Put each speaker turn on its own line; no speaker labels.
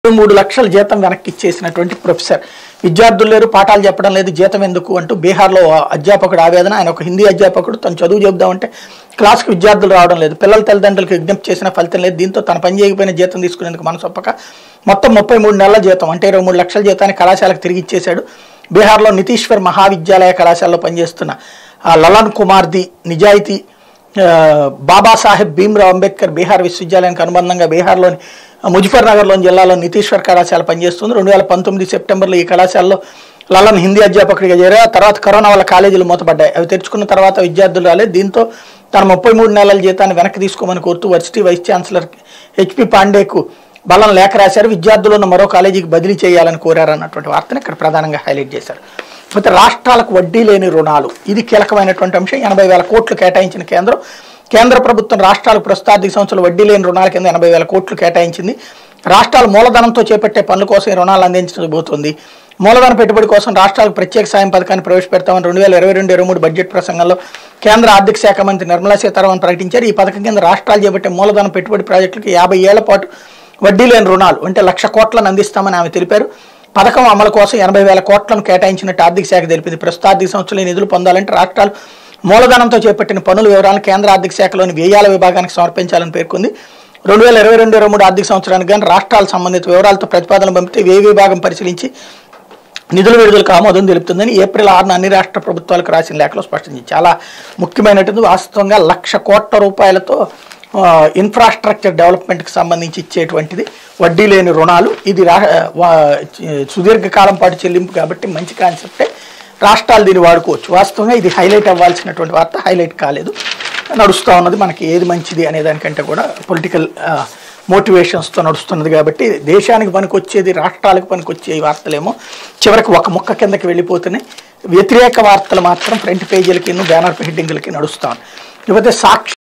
మూడు లక్షల జీతం వెనక్కి ఇచ్చేసినటువంటి ప్రొఫెసర్ విద్యార్థులు లేరు పాఠాలు చెప్పడం లేదు జీతం ఎందుకు అంటూ బీహార్లో అధ్యాపకుడు ఆవేదన ఆయన ఒక హిందీ అధ్యాపకుడు తను చదువు చెబుదామంటే క్లాస్కి విద్యార్థులు రావడం లేదు పిల్లల తల్లిదండ్రులకు విజ్ఞప్తి చేసిన ఫలితం లేదు దీంతో తన పని చేయకపోయిన జీతం తీసుకునేందుకు మనసు ఒప్పక మొత్తం ముప్పై మూడు నెలల జీతం అంటే ఇరవై మూడు లక్షల జీతాన్ని కళాశాలకు తిరిగి ఇచ్చేశాడు బీహార్లో నితీశ్వర్ మహావిద్యాలయ కళాశాలలో పనిచేస్తున్న ఆ లలన్ కుమార్ది నిజాయితీ ఆ, బాబాసాహెబ్ భీమ్రావ్ అంబేద్కర్ బీహార్ విశ్వవిద్యాలయానికి అనుబంధంగా బీహార్లోని ముజఫర్ నగర్లోని జిల్లాలో నితీశ్వర్ కళాశాల పనిచేస్తుంది రెండు వేల పంతొమ్మిది సెప్టెంబర్లో ఈ కళాశాలలో లలన్ హిందీ అధ్యాపకుడిగా చేరారు ఆ తర్వాత కరోనా వల్ల కాలేజీలు మూతపడ్డాయి అవి తెరుచుకున్న తర్వాత విద్యార్థులు రాలేదు దీంతో తన ముప్పై మూడు నెలల జీతాన్ని వెనక్కి తీసుకోమని కోరుతూ వర్సిటీ వైస్ ఛాన్సలర్ హెచ్పి పాండేకు బలం లేఖ రాశారు విద్యార్థులు ఉన్న మరో కాలేజీకి బదిలీ చేయాలని కోరారు అన్నటువంటి వార్తను ఇక్కడ ప్రధానంగా హైలైట్ చేశారు అయితే రాష్ట్రాలకు వడ్డీ లేని రుణాలు ఇది కీలకమైనటువంటి అంశం ఎనభై వేల కోట్లు కేటాయించిన కేంద్రం కేంద్ర ప్రభుత్వం రాష్ట్రాలకు ప్రస్తుత ఆర్థిక సంవత్సరాలు వడ్డీ లేని రుణాల కింద ఎనభై వేల కోట్లు కేటాయించింది రాష్ట్రాలు మూలధనంతో చేపట్టే పనుల కోసం ఈ రుణాలు అందించబోతోంది మూలధన పెట్టుబడి కోసం రాష్ట్రాలకు ప్రత్యేక సాయం పథకాన్ని ప్రవేశపెడతామని రెండు వేల ఇరవై రెండు ఇరవై మూడు బడ్జెట్ ప్రసంగంలో కేంద్ర ఆర్థిక శాఖ మంత్రి నిర్మలా సీతారామన్ ప్రకటించారు ఈ పథకం కింద రాష్ట్రాలు చేపట్టే మూలధన పెట్టుబడి ప్రాజెక్టులకు యాభై ఏళ్ల పాటు వడ్డీ లేని రుణాలు అంటే లక్ష కోట్లను అందిస్తామని ఆమె తెలిపారు పథకం అమలు కోసం ఎనభై వేల కోట్లను కేటాయించినట్టు ఆర్థిక శాఖ తెలిపింది ప్రస్తుత ఆర్థిక సంవత్సరంలో ఈ నిధులు పొందాలంటే రాష్ట్రాలు మూలధనంతో చేపట్టిన పనుల వివరాలను కేంద్ర ఆర్థిక శాఖలోని వ్యయాల విభాగానికి సమర్పించాలని పేర్కొంది రెండు వేల ఇరవై రెండు ఇరవై మూడు ఆర్థిక సంవత్సరానికి కానీ రాష్ట్రాల సంబంధిత వివరాలతో ప్రతిపాదనలు పంపితే వ్యయ విభాగం పరిశీలించి నిధుల విడుదలకు ఆమోదం తెలుపుతుందని ఏప్రిల్ ఆరున అన్ని రాష్ట్ర ప్రభుత్వాలకు రాసిన లేఖలో స్పష్టం చేసింది చాలా ముఖ్యమైనటువంటి వాస్తవంగా లక్ష కోట్ల రూపాయలతో ఆ, ఇన్ఫ్రాస్ట్రక్చర్ డెవలప్మెంట్కి సంబంధించి ఇచ్చేటువంటిది వడ్డీ లేని రుణాలు ఇది రా వా- సుదీర్ఘకాలం పాటు చెల్లింపు కాబట్టి మంచి కాన్సెప్టే రాష్ట్రాలు దీన్ని వాడుకోవచ్చు వాస్తవంగా ఇది హైలైట్ అవ్వాల్సినటువంటి వార్త హైలైట్ కాలేదు నడుస్తూ ఉన్నది మనకి ఏది మంచిది అనే దానికంటే కూడా పొలిటికల్ మోటివేషన్స్తో నడుస్తున్నది కాబట్టి దేశానికి పనికొచ్చేది రాష్ట్రాలకు పనికొచ్చే ఈ వార్తలేమో చివరికి ఒక ముక్క కిందకి వెళ్ళిపోతున్నాయి వ్యతిరేక వార్తలు మాత్రం ఫ్రంట్ పేజీలకి బ్యానర్ హెడ్డింగ్లకి నడుస్తాం లేకపోతే సాక్షి